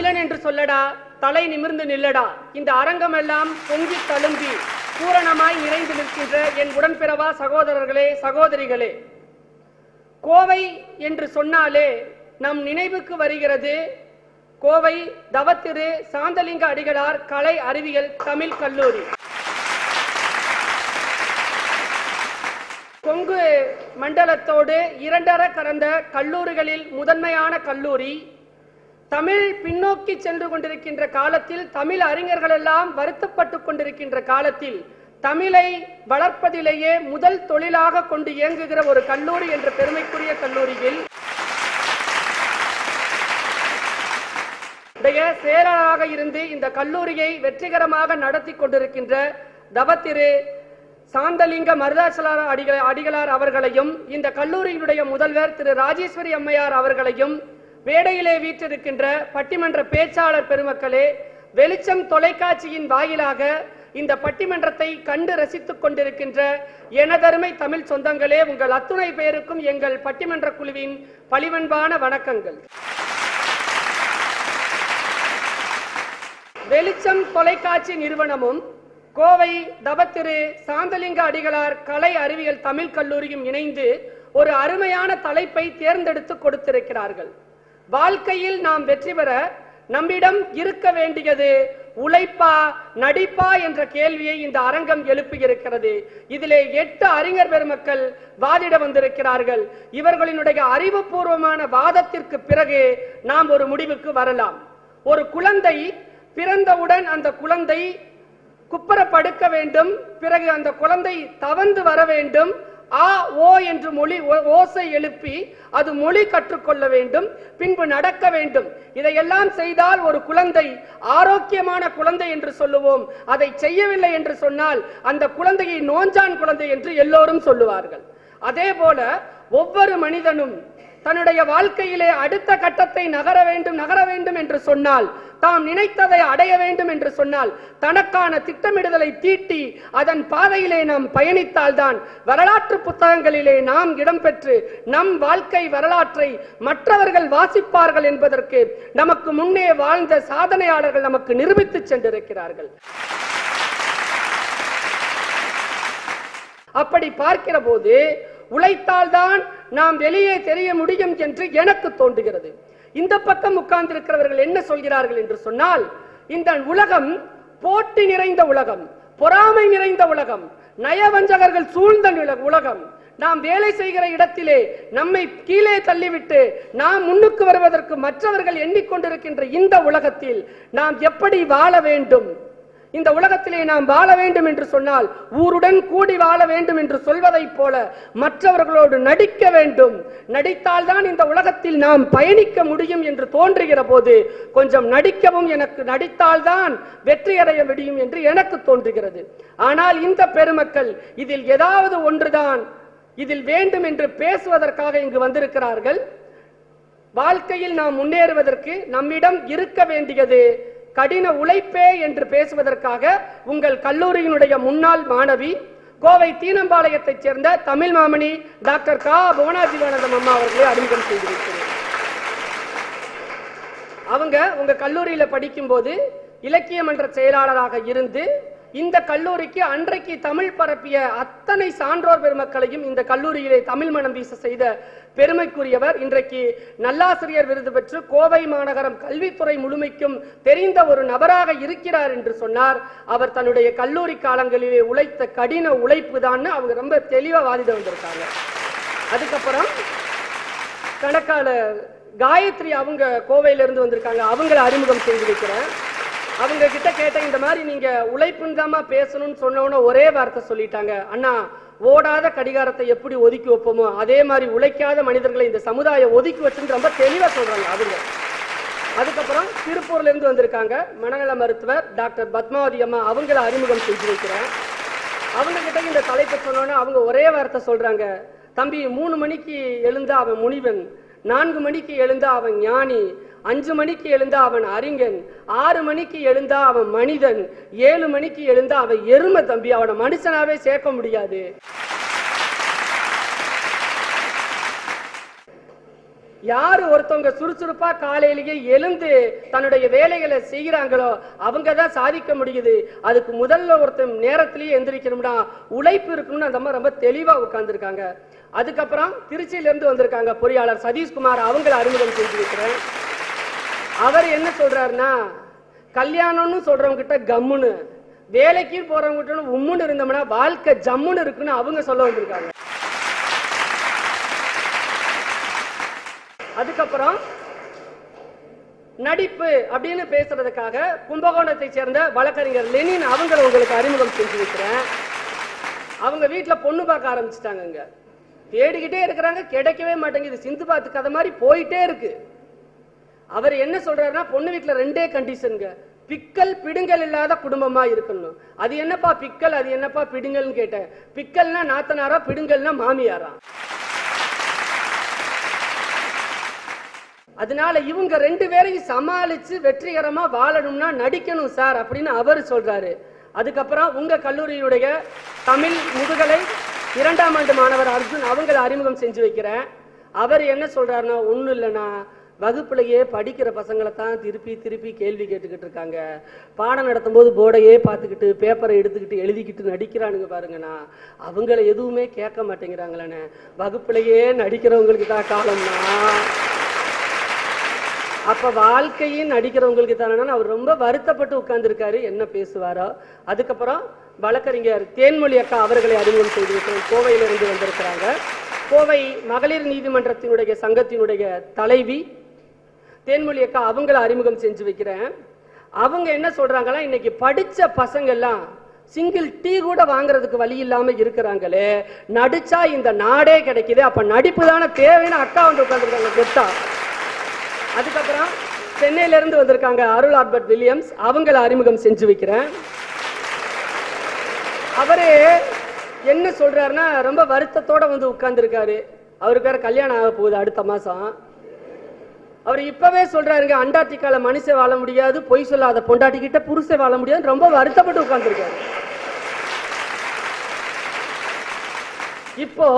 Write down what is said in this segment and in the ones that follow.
தமிழன் என்று சொல்லடா தலை நிமிர்ந்து நில்லடா இந்த அரங்கமெல்லாம் பொங்கி தழும்பி பூரணமாய் நிறைந்து நிற்கின்ற என் உடன்பிறவா சகோதரர்களே சகோதரிகளே கோவை என்று சொன்னாலே நம் நினைவுக்கு வருகிறது கோவை தவத்திரு சாந்தலிங்க அடிகளார் கலை அறிவியல் தமிழ் கல்லூரி கொங்கு மண்டலத்தோடு இரண்டர கறந்த கல்லூரிகளில் முதன்மையான கல்லூரி தமிழ் பின்னோக்கி சென்று கொண்டிருக்கின்ற காலத்தில் தமிழ் அறிஞர்கள் எல்லாம் வருத்தப்பட்டு கொண்டிருக்கின்ற காலத்தில் தமிழை வளர்ப்பதிலேயே முதல் தொழிலாக கொண்டு இயங்குகிற ஒரு கல்லூரி என்ற பெருமைக்குரிய கல்லூரியில் உடைய செயலாளராக இருந்து இந்த கல்லூரியை வெற்றிகரமாக நடத்தி கொண்டிருக்கின்ற தவத்திரு சாந்தலிங்க மருதாசலார் அடிகள் அடிகளார் அவர்களையும் இந்த கல்லூரியினுடைய முதல்வர் திரு ராஜேஸ்வரி அம்மையார் அவர்களையும் வேடையிலே வீற்றிருக்கின்ற பட்டிமன்ற பேச்சாளர் பெருமக்களே வெளிச்சம் தொலைக்காட்சியின் வாயிலாக இந்த பட்டிமன்றத்தை கண்டு ரசித்துக் கொண்டிருக்கின்ற எனதருமை தமிழ் சொந்தங்களே உங்கள் அத்துணை பேருக்கும் எங்கள் பட்டிமன்ற குழுவின் பழிவன்பான வணக்கங்கள் வெளிச்சம் தொலைக்காட்சி நிறுவனமும் கோவை தவத்திரு சாந்தலிங்க அடிகளார் கலை அறிவியல் தமிழ் கல்லூரியும் இணைந்து ஒரு அருமையான தலைப்பை தேர்ந்தெடுத்து கொடுத்திருக்கிறார்கள் வாழ்க்கையில் நாம் வெற்றி பெற நம்மிடம் இருக்க வேண்டியது உழைப்பா நடிப்பா என்ற கேள்வியை இந்த அரங்கம் எழுப்பியிருக்கிறது இதிலே எட்டு அறிஞர் பெருமக்கள் வாதிட வந்திருக்கிறார்கள் இவர்களினுடைய அறிவுபூர்வமான வாதத்திற்கு பிறகு நாம் ஒரு முடிவுக்கு வரலாம் ஒரு குழந்தை பிறந்தவுடன் அந்த குழந்தை குப்பர படுக்க வேண்டும் பிறகு அந்த குழந்தை தவந்து வர வேண்டும் ஆ ஓ என்று மொழி ஓ- ஓசை எழுப்பி அது மொழி கற்றுக்கொள்ள வேண்டும் பின்பு நடக்க வேண்டும் இதையெல்லாம் செய்தால் ஒரு குழந்தை ஆரோக்கியமான குழந்தை என்று சொல்லுவோம் அதை செய்யவில்லை என்று சொன்னால் அந்த குழந்தையை நோஞ்சான் குழந்தை என்று எல்லோரும் சொல்லுவார்கள் அதே போல ஒவ்வொரு மனிதனும் தன்னுடைய வாழ்க்கையிலே அடுத்த கட்டத்தை நகர வேண்டும் நகர வேண்டும் என்று சொன்னால் தாம் நினைத்ததை அடைய வேண்டும் என்று சொன்னால் தனக்கான திட்டமிடுதலை தீட்டி அதன் பாதையிலே நாம் பயணித்தால்தான் வரலாற்று புத்தகங்களிலே நாம் இடம்பெற்று நம் வாழ்க்கை வரலாற்றை மற்றவர்கள் வாசிப்பார்கள் என்பதற்கு நமக்கு முன்னே வாழ்ந்த சாதனையாளர்கள் நமக்கு நிரூபித்து சென்றிருக்கிறார்கள் அப்படி பார்க்கிற போது உழைத்தால்தான் நாம் வெளியே தெரிய முடியும் என்று எனக்கு தோன்றுகிறது இந்த பக்கம் உட்கார்ந்திருக்கிறவர்கள் என்ன சொல்கிறார்கள் என்று சொன்னால் இந்த உலகம் போட்டி நிறைந்த உலகம் பொறாமை நிறைந்த உலகம் நயவஞ்சகர்கள் சூழ்ந்த நில- உலகம் நாம் வேலை செய்கிற இடத்திலே நம்மை கீழே தள்ளிவிட்டு நாம் முன்னுக்கு வருவதற்கு மற்றவர்கள் எண்ணிக்கொண்டிருக்கின்ற இந்த உலகத்தில் நாம் எப்படி வாழ வேண்டும் இந்த உலகத்திலே நாம் வாழ வேண்டும் என்று சொன்னால் ஊருடன் கூடி வாழ வேண்டும் என்று சொல்வதைப் போல மற்றவர்களோடு நடிக்க வேண்டும் நடித்தால்தான் இந்த உலகத்தில் நாம் பயணிக்க முடியும் என்று தோன்றுகிற போது கொஞ்சம் நடிக்கவும் எனக்கு நடித்தால்தான் வெற்றி அடைய முடியும் என்று எனக்கு தோன்றுகிறது ஆனால் இந்த பெருமக்கள் இதில் ஏதாவது ஒன்றுதான் இதில் வேண்டும் என்று பேசுவதற்காக இங்கு வந்திருக்கிறார்கள் வாழ்க்கையில் நாம் முன்னேறுவதற்கு நம்மிடம் இருக்க வேண்டியது கடின உழைப்பே என்று பேசுவதற்காக உங்கள் கல்லூரியினுடைய முன்னாள் மாணவி கோவை தீனம்பாளையத்தைச் சேர்ந்த தமிழ் மாமணி டாக்டர் கா புவனாஜீவானந்தம் அம்மா அவர்களை அறிமுகம் செய்திருக்கிறேன் அவங்க உங்க கல்லூரியில படிக்கும்போது இலக்கிய மன்ற செயலாளராக இருந்து இந்த கல்லூரிக்கு அன்றைக்கு தமிழ் பரப்பிய அத்தனை சான்றோர் பெருமக்களையும் இந்த கல்லூரியிலே தமிழ் மனம் வீச செய்த பெருமைக்குரியவர் இன்றைக்கு நல்லாசிரியர் விருது பெற்று கோவை மாநகரம் கல்வித்துறை முழுமைக்கும் தெரிந்த ஒரு நபராக இருக்கிறார் என்று சொன்னார் அவர் தன்னுடைய கல்லூரி காலங்களிலே உழைத்த கடின உழைப்பு தான் அவங்க ரொம்ப தெளிவா வாதிட வந்திருக்காங்க அதுக்கப்புறம் கணக்காளர் காயத்ரி அவங்க கோவையில இருந்து வந்திருக்காங்க அவங்கள அறிமுகம் செய்து வைக்கிறேன் அவங்க கிட்ட கேட்டேன் இந்த மாதிரி நீங்க உழைப்புந்தாமா பேசணும்னு சொன்னோன்னு ஒரே வார்த்தை சொல்லிட்டாங்க அண்ணா ஓடாத கடிகாரத்தை எப்படி ஒதுக்கி வைப்போமோ அதே மாதிரி உழைக்காத மனிதர்களை இந்த சமுதாயம் ஒதுக்கி வச்சுன்னு ரொம்ப தெளிவா சொல்றாங்க அவங்க அதுக்கப்புறம் திருப்பூர்ல இருந்து வந்திருக்காங்க மனநல மருத்துவர் டாக்டர் பத்மாவதி அம்மா அவங்கள அறிமுகம் செஞ்சு வைக்கிறேன் அவங்க கிட்ட இந்த தலைப்பை சொன்னோன்னே அவங்க ஒரே வார்த்தை சொல்றாங்க தம்பி மூணு மணிக்கு எழுந்தா அவன் முனிவன் நான்கு மணிக்கு எழுந்தா அவன் ஞானி அஞ்சு மணிக்கு எழுந்தா அவன் அறிஞன் ஆறு மணிக்கு எழுந்தா அவன் மனிதன் ஏழு மணிக்கு எழுந்தா அவன் எருமை தம்பி அவனை மனுஷனாவே சேர்க்க முடியாது யாரு ஒருத்தவங்க சுறுசுறுப்பா காலையிலேயே எழுந்து தன்னுடைய வேலைகளை செய்யறாங்களோ அவங்க தான் சாதிக்க முடியுது அதுக்கு முதல்ல ஒருத்தன் நேரத்திலேயே எந்திரிக்கணும்னா உழைப்பு இருக்கணும்னு அந்த அம்மா ரொம்ப தெளிவா உட்கார்ந்துருக்காங்க அதுக்கப்புறம் திருச்சியில இருந்து வந்திருக்காங்க பொறியாளர் சதீஷ்குமார் அவங்கள அறிமுகம் செஞ்சு வைக்கிறேன் அவர் என்ன சொல்றாருன்னா கல்யாணம்னு சொல்றவங்க கிட்ட கம்முன்னு வேலைக்கு போறவங்க கிட்ட உம்முன்னு இருந்தோம்னா வாழ்க்கை ஜம்முன்னு இருக்குன்னு அவங்க சொல்ல வந்திருக்காங்க அதுக்கப்புறம் நடிப்பு அப்படின்னு பேசுறதுக்காக கும்பகோணத்தை சேர்ந்த வழக்கறிஞர் லெனின் அவங்கள உங்களுக்கு அறிமுகம் செஞ்சு வைக்கிறேன் அவங்க வீட்டுல பொண்ணு பார்க்க ஆரம்பிச்சிட்டாங்க தேடிக்கிட்டே இருக்கிறாங்க கிடைக்கவே மாட்டேங்குது சிந்து பாத்து கதை மாதிரி போயிட்டே இருக்கு அவர் என்ன சொல்றாருன்னா பொண்ணு வீட்டுல ரெண்டே கண்டிஷனுங்க பிக்கல் பிடுங்கல் இல்லாத குடும்பமா இருக்கணும் அது என்னப்பா பிக்கல் அது என்னப்பா பிடுங்கல்னு கேட்டேன் பிக்கல்னா நாத்தனாரா பிடுங்கல்னா மாமியாரா அதனால இவங்க ரெண்டு பேரையும் சமாளிச்சு வெற்றிகரமா வாழணும்னா நடிக்கணும் சார் அப்படின்னு அவர் சொல்றாரு அதுக்கப்புறம் உங்க கல்லூரியுடைய தமிழ் முதுகலை இரண்டாம் ஆண்டு மாணவர் அர்ஜுன் அவங்கள அறிமுகம் செஞ்சு வைக்கிறேன் அவர் என்ன சொல்றாருன்னா ஒண்ணும் இல்லைன்னா வகுப்புலயே படிக்கிற பசங்களை தான் திருப்பி திருப்பி கேள்வி கேட்டுக்கிட்டு இருக்காங்க பாடம் நடத்தும் போது போர்டையே பார்த்துக்கிட்டு பேப்பரை எடுத்துக்கிட்டு எழுதிக்கிட்டு நடிக்கிறானுங்க பாருங்கண்ணா அவங்கள எதுவுமே கேட்க மாட்டேங்கிறாங்களேண்ணே வகுப்புலயே நடிக்கிறவங்களுக்கு தான் காலம்னா அப்ப வாழ்க்கையின் நடிக்கிறவங்களுக்கு தானே அவர் ரொம்ப வருத்தப்பட்டு உட்கார்ந்திருக்காரு என்ன பேசுவாரோ அதுக்கப்புறம் வழக்கறிஞர் தேன்மொழி அக்கா அவர்களை அறிமுகம் செய்து வைக்கிறோம் கோவையிலிருந்து வந்திருக்கிறாங்க கோவை மகளிர் நீதிமன்றத்தினுடைய சங்கத்தினுடைய தலைவி தேன்மொழி அக்கா அவங்கள அறிமுகம் செஞ்சு வைக்கிறேன் அவங்க என்ன சொல்றாங்களா இன்னைக்கு படிச்ச பசங்க எல்லாம் சிங்கிள் டீ கூட வாங்குறதுக்கு வழி இல்லாம இருக்கிறாங்களே நடிச்சா இந்த நாடே கிடைக்குது அப்ப நடிப்பு தானே தேவைன்னு அக்கா வந்து உட்காந்துருக்காங்க கெத்தா அதுக்கப்புறம் சென்னையில இருந்து வந்திருக்காங்க அருள் ஆல்பர்ட் வில்லியம்ஸ் அவங்கள அறிமுகம் செஞ்சு வைக்கிறேன் அவரு என்ன சொல்றாருன்னா ரொம்ப வருத்தத்தோட வந்து உட்கார்ந்துருக்காரு அவருக்கு வேற கல்யாணம் ஆக போகுது அடுத்த மாசம் அவர் இப்பவே சொல்றாருங்க அண்டார்டிகால மனுஷன் வாழ முடியாது பொய் சொல்லாத பொண்டாட்டி கிட்ட புருஷன் வாழ முடியாது ரொம்ப வருத்தப்பட்டு உட்கார்ந்துருக்காரு இப்போ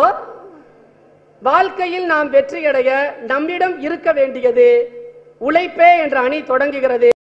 வாழ்க்கையில் நாம் வெற்றியடைய நம்மிடம் இருக்க வேண்டியது உழைப்பே என்ற அணி தொடங்குகிறது